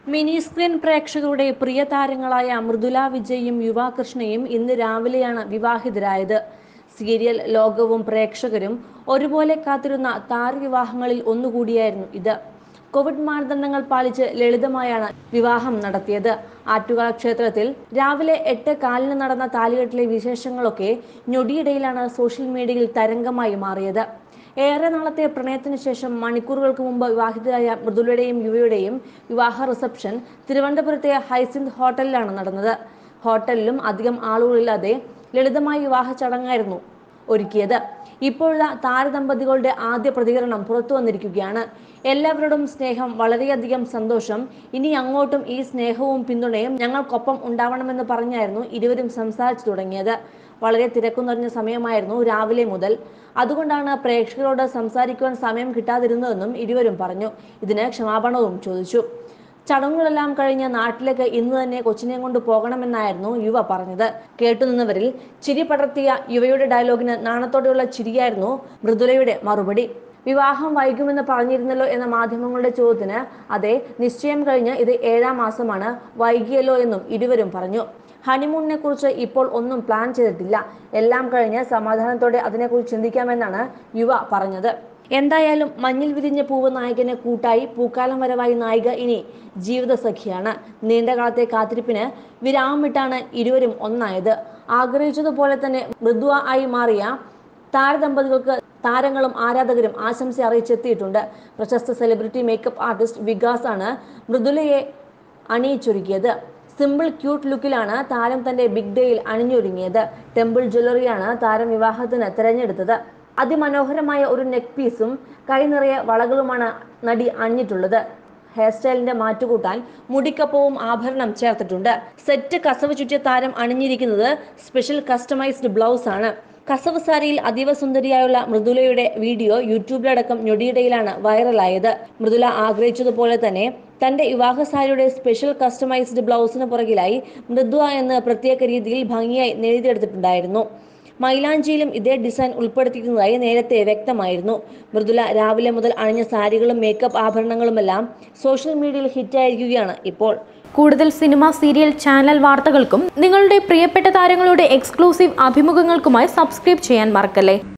mini screen പ്രേക്ഷകരുടെ പ്രിയ താരങ്ങളായ മൃദുല വിജയും യുവാകൃഷ്ണയും ഇന്ന് രാവിലെയാണ് വിവാഹിതരായത് സീരിയൽ ലോകവും പ്രേക്ഷകരും ഒരുപോലെ കാത്തിരുന്ന താരവിവാഹങ്ങളിൽ ഒന്നുകൂടിയായിരുന്നു ഇത് കോവിഡ് മാനദണ്ഡങ്ങൾ പാലിച്ച് ലളിതമായാണ് വിവാഹം നടത്തിയത് ആറ്റുകാൽ ക്ഷേത്രത്തിൽ രാവിലെ എട്ട് കാലിന് നടന്ന താലികെട്ടിലെ വിശേഷങ്ങളൊക്കെ ഞൊടിയിടയിലാണ് സോഷ്യൽ മീഡിയയിൽ തരംഗമായി മാറിയത് ഏറെ നാളത്തെ പ്രണയത്തിന് ശേഷം മണിക്കൂറുകൾക്ക് മുമ്പ് വിവാഹിതരായ മൃദുലയുടെയും യുവയുടെയും വിവാഹ റിസപ്ഷൻ തിരുവനന്തപുരത്തെ ഹൈസിന്ത് ഹോട്ടലിലാണ് നടന്നത് ഹോട്ടലിലും അധികം ആളുകളില്ലാതെ ലളിതമായ വിവാഹ ചടങ്ങായിരുന്നു ഒരുക്കിയത് ഇപ്പോഴത്തെ താരദമ്പതികളുടെ ആദ്യ പ്രതികരണം പുറത്തു വന്നിരിക്കുകയാണ് എല്ലാവരോടും സ്നേഹം വളരെയധികം സന്തോഷം ഇനി അങ്ങോട്ടും ഈ സ്നേഹവും പിന്തുണയും ഞങ്ങൾക്കൊപ്പം ഉണ്ടാവണമെന്ന് പറഞ്ഞായിരുന്നു ഇരുവരും സംസാരിച്ചു തുടങ്ങിയത് വളരെ തിരക്കു നിറഞ്ഞ സമയമായിരുന്നു രാവിലെ മുതൽ അതുകൊണ്ടാണ് പ്രേക്ഷകരോട് സംസാരിക്കുവാൻ സമയം കിട്ടാതിരുന്നതെന്നും ഇരുവരും പറഞ്ഞു ഇതിന് ക്ഷമാപണവും ചോദിച്ചു ചടങ്ങുകളെല്ലാം കഴിഞ്ഞ് നാട്ടിലേക്ക് ഇന്ന് തന്നെ കൊച്ചിനെ കൊണ്ട് പോകണമെന്നായിരുന്നു യുവ പറഞ്ഞത് കേട്ടുനിന്നവരിൽ ചിരി പടർത്തിയ യുവയുടെ ഡയലോഗിന് നാണത്തോടെയുള്ള ചിരിയായിരുന്നു മൃദുലയുടെ മറുപടി വിവാഹം വൈകുമെന്ന് പറഞ്ഞിരുന്നല്ലോ എന്ന മാധ്യമങ്ങളുടെ ചോദ്യത്തിന് അതെ നിശ്ചയം കഴിഞ്ഞ് ഇത് ഏഴാം മാസമാണ് വൈകിയല്ലോ എന്നും ഇരുവരും പറഞ്ഞു ഹണിമൂണിനെ കുറിച്ച് ഇപ്പോൾ ഒന്നും പ്ലാൻ ചെയ്തിട്ടില്ല എല്ലാം കഴിഞ്ഞ് സമാധാനത്തോടെ അതിനെക്കുറിച്ച് ചിന്തിക്കാമെന്നാണ് യുവ പറഞ്ഞത് എന്തായാലും മഞ്ഞിൽ വിരിഞ്ഞ പൂവ് നായകന് കൂട്ടായി പൂക്കാലം വരവായി നായിക ഇനി ജീവിത സഖിയാണ് നീണ്ടകാലത്തെ കാത്തിരിപ്പിന് വിരാമമിട്ടാണ് ഇരുവരും ഒന്നായത് ആഗ്രഹിച്ചതുപോലെ തന്നെ മൃദുവ ആയി മാറിയ താരദമ്പതികൾക്ക് താരങ്ങളും ആരാധകരും ആശംസ അറിയിച്ചെത്തിയിട്ടുണ്ട് പ്രശസ്ത സെലിബ്രിറ്റി മേക്കപ്പ് ആർട്ടിസ്റ്റ് വികാസ് ആണ് മൃദുലയെ അണിയിച്ചൊരുക്കിയത് സിമ്പിൾ ക്യൂട്ട് ലുക്കിലാണ് താരം തന്റെ ബിഗ് ഡേയിൽ അണിഞ്ഞൊരുങ്ങിയത് ടെമ്പിൾ ജ്വല്ലറിയാണ് താരം വിവാഹത്തിന് തിരഞ്ഞെടുത്തത് അതിമനോഹരമായ ഒരു നെക്ക് പീസും കൈ നിറയെ വളകളുമാണ് നടി അണിഞ്ഞിട്ടുള്ളത് ഹെയർ സ്റ്റൈലിന്റെ മാറ്റുകൂട്ടാൻ മുടിക്കപ്പവും ആഭരണം ചേർത്തിട്ടുണ്ട് സെറ്റ് കസവ് ചുറ്റിയ താരം അണിഞ്ഞിരിക്കുന്നത് സ്പെഷ്യൽ കസ്റ്റമൈസ്ഡ് ബ്ലൗസ് ആണ് കസവ് സാരിയിൽ അതീവ സുന്ദരിയായുള്ള മൃദുലയുടെ വീഡിയോ യൂട്യൂബിലടക്കം ഞൊടിയിടയിലാണ് വൈറലായത് മൃദുല ആഗ്രഹിച്ചതുപോലെ തന്നെ തന്റെ വിവാഹ സാരിയുടെ സ്പെഷ്യൽ കസ്റ്റമൈസ്ഡ് ബ്ലൗസിന് പുറകിലായി മൃദുവ എന്ന് പ്രത്യേക രീതിയിൽ ഭംഗിയായി നെയ്തെടുത്തിട്ടുണ്ടായിരുന്നു മൈലാഞ്ചിയിലും ഇതേ ഡിസൈൻ ഉൾപ്പെടുത്തിയിരുന്നതായി നേരത്തെ വ്യക്തമായിരുന്നു മൃദുല രാവിലെ മുതൽ അണിഞ്ഞ സാരികളും മേക്കപ്പ് ആഭരണങ്ങളുമെല്ലാം സോഷ്യൽ മീഡിയയിൽ ഹിറ്റായിരിക്കുകയാണ് ഇപ്പോൾ കൂടുതൽ സിനിമ സീരിയൽ ചാനൽ വാർത്തകൾക്കും നിങ്ങളുടെ പ്രിയപ്പെട്ട താരങ്ങളുടെ എക്സ്ക്ലൂസീവ് അഭിമുഖങ്ങൾക്കുമായി സബ്സ്ക്രൈബ് ചെയ്യാൻ മറക്കല്ലേ